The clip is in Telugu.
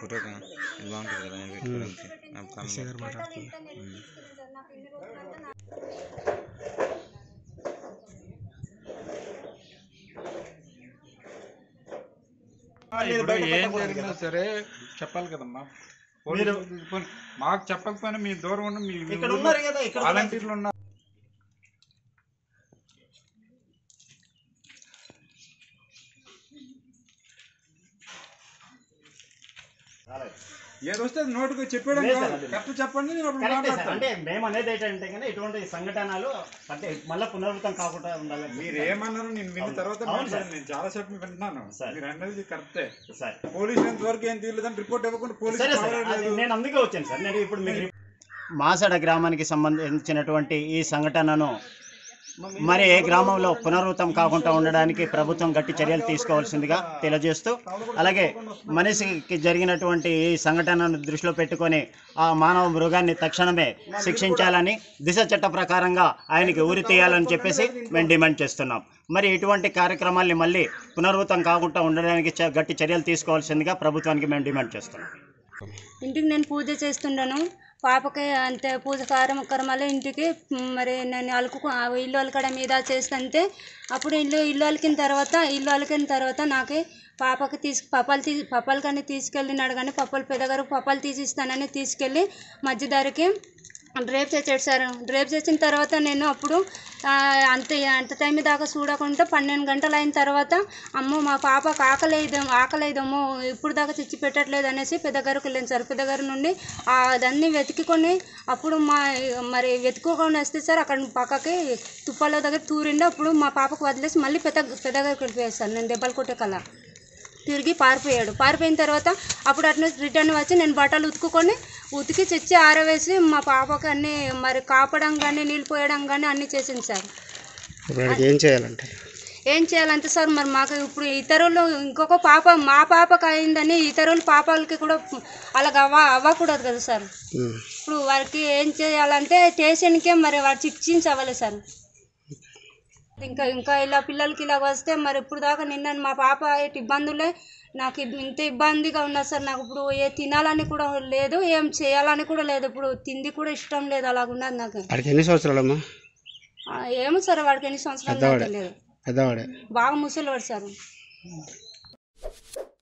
ఫోటోకి ఇది బాగుంటుంది కదా నేను పెట్టుకోవడానికి నా ఎస్ఐ కామెంట్ గారు మాట్లాడుతున్నారు ఉమ్. ఇప్పుడు ఏం జరిగినా సరే చెప్పాలి కదమ్మా పోలీసులు పోనీ- మాకు చెప్పకపోయినా మీ దూరం ఉండి మీ మీ ఇక్కడ ఊర్లో ఉన్నారు కదా ఇక్కడ వాలంటీర్లు ఉన్నారు ఏది వస్తే అది నోటుకు చెప్పాడు లేదు సార్, అది కరెక్ట్ చెప్పండి నేను అప్పుడు కరెక్టే సార్. మాట్లాడతాను అంటే మేము అనేది ఏంటంటే కానీ ఇటువంటి సంఘటనలు అంటే మళ్ళీ పునరావృతం కాకుండా ఉండాలి మీరు ఏమన్నారు నేను విన్న తర్వాత అవును సార్. మాట్లాడాను. నేను చాలా సేపు వింటున్నాను సార్. మీరు అనేది కరెక్టే సార్ పోలీసులు ఎంతవరకు ఏం తీయలేదని రిపోర్ట్ ఇవ్వకుండా పోలీసులు సరే సార్ అది పర్వాలేదు. నేను అందుకే వచ్చాను సార్ నేను ఇప్పుడు మీకు మాసడ గ్రామానికి సంబంధించినటువంటి ఈ సంఘటనను మరి ఏ గ్రామంలో పునరావృతం కాకుండా ఉండడానికి ప్రభుత్వం గట్టి చర్యలు తీసుకోవాల్సిందిగా తెలియజేస్తూ అలాగే మనిషికి జరిగినటువంటి ఈ సంఘటనను దృష్టిలో పెట్టుకొని ఆ మానవ మృగాన్ని తక్షణమే శిక్షించాలని దిశ చట్ట ప్రకారంగా ఆయనకి ఊరి తీయాలని చెప్పేసి మేము డిమాండ్ చేస్తున్నాం మరి ఇటువంటి కార్యక్రమాల్ని మళ్ళీ పునరావృతం కాకుండా ఉండడానికి చ- గట్టి చర్యలు తీసుకోవాల్సిందిగా ప్రభుత్వానికి మేము డిమాండ్ చేస్తున్నాం ఇంటికి నేను పూజ చేస్తుండను పాపకి అంతే పూజ కార్యక్రమాలు ఇంటికి మ్, మరి నేను అలుకు ఇల్లు అలకడం మీద చేస్తుంటే అప్పుడు ఇల్లు ఇల్లు అలికిన తర్వాత ఇల్లు అలికిన తర్వాత నాకు పాపకి తీసు పప్పాలు తీ పప్పాలు కానీ తీసుకెళ్ళినాడు కానీ పప్పాలు పెద్దగారు పప్పాలు తీసిస్తానని తీసుకెళ్ళి మధ్యదారికి డ్రైవ్ చేసాడు సార్ డ్రైవ్ చేసిన తర్వాత నేను అప్పుడు ఆ, అంత అంత టైం దాకా చూడకుండా పన్నెండు గంటలు అయిన తర్వాత అమ్మో మా పాపకు ఆకలేదు ఆకలేదమ్మో ఇప్పుడు దాకా తెచ్చి పెట్టట్లేదు అనేసి పెద్దగారికి వెళ్ళాను సార్ పెద్దగారి నుండి ఆ దాన్ని వెతికికొని అప్పుడు మా మరి వెతుక్కోకుండా వస్తే సార్ అక్కడ పక్కకి తుప్పాల దగ్గర తూరిండి అప్పుడు మా పాపకు వదిలేసి మళ్ళీ పెద్ద పెద్దగారికి వెళ్ళిపోయాను సార్ నేను దెబ్బలు కొట్టే కల్లా తిరిగి పారిపోయాడు పారిపోయిన తర్వాత అప్పుడు అట్లా రిటర్న్ వచ్చి నేను బట్టలు ఉతుకుకొని ఉతికి తెచ్చి ఆరవేసి మా పాపకి అన్ని మరి కాపడం కానీ నీళ్ళు పోయడం కానీ అన్నీ చేసింది సార్ ఇప్పుడు ఆయనకి ఏం చేయాలంటే ఏం చేయాలంటే సార్ మరి మాకు ఇప్పుడు ఇతరులు ఇంకొక పాప మా పాపకు అయిందని ఇతరుల పాపాలకి కూడా అలాగ అవ్వ అవ్వకూడదు కదా సార్ ఉమ్. ఇప్పుడు వారికి ఏం చేయాలంటే స్టేషన్కే మరి వాడు శిక్షించవాలి సార్ ఇంకా ఇంకా ఇలా పిల్లలకి ఇలా వస్తే మరి ఇప్పుడు దాకా నిన్న మా పాప ఎట్టి ఇబ్బందులే నాకు ఇబ్- ఇంత ఇబ్బందిగా ఉన్నది సార్ నాకు ఇప్పుడు ఏ తినాలని కూడా లేదు ఏం చేయాలని కూడా లేదు ఇప్పుడు తిండి కూడా ఇష్టం లేదు అలాగున్నది నాకు వాడికి ఎన్ని సంవత్సరాలమ్మా ఆ, ఏమో సార్ వాడికి ఎన్ని సంవత్సరాలు నాకు పెద్దవాడే. తెలియదు పెద్దవాడే బాగా ముసలివాడు సార్